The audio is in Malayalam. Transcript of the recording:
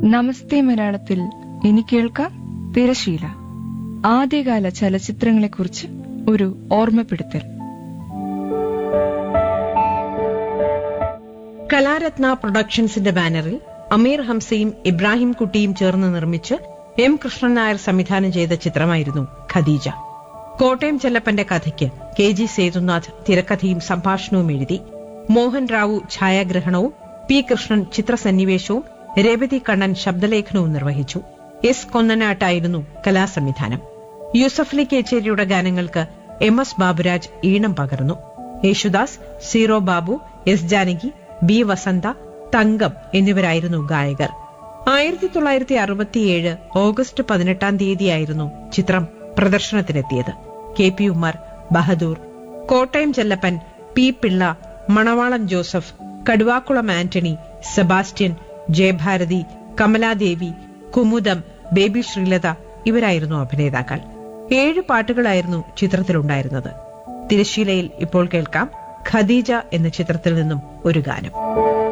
നമസ്തേ മലയാളത്തിൽ ഇനി കേൾക്കാം തിരശീല ആദ്യകാല ചലച്ചിത്രങ്ങളെക്കുറിച്ച് ഒരു ഓർമ്മപ്പെടുത്തൽ കലാരത്ന പ്രൊഡക്ഷൻസിന്റെ ബാനറിൽ അമീർ ഹംസയും ഇബ്രാഹിം കുട്ടിയും ചേർന്ന് നിർമ്മിച്ച് എം കൃഷ്ണൻ നായർ സംവിധാനം ചെയ്ത ചിത്രമായിരുന്നു ഖദീജ കോട്ടയം ചെല്ലപ്പന്റെ കഥയ്ക്ക് കെ ജി സേതുനാഥ് തിരക്കഥയും സംഭാഷണവും എഴുതി മോഹൻ റാവു ഛായാഗ്രഹണവും പി കൃഷ്ണൻ ചിത്രസന്നിവേശവും രേവതി കണ്ണൻ ശബ്ദലേഖനവും നിർവഹിച്ചു എസ് കൊന്നനാട്ടായിരുന്നു കലാസംവിധാനം യൂസഫലി കേച്ചേരിയുടെ ഗാനങ്ങൾക്ക് എം എസ് ബാബുരാജ് ഈണം പകർന്നു Yesudas Zero Babu S Janaki B Vasantha Thankam എന്നിവരായിരുന്നു ഗായകർ ആയിരത്തി തൊള്ളായിരത്തി അറുപത്തിയേഴ് ഓഗസ്റ്റ് പതിനെട്ടാം തീയതിയായിരുന്നു ചിത്രം പ്രദർശനത്തിനെത്തിയത് K P Ummer Bahadur Kottayam Chellappan P Pillai Manavalam Joseph Kaduvakulam Antony Sebastian Jayabharathi Kamaladevi Kumudam Baby Sreelatha ഇവരായിരുന്നു അഭിനേതാക്കൾ ഏഴ് പാട്ടുകളായിരുന്നു ചിത്രത്തിലുണ്ടായിരുന്നത് തിരശീലയിൽ ഇപ്പോൾ കേൾക്കാം ഖദീജ എന്ന ചിത്രത്തിൽ നിന്നും ഒരു ഗാനം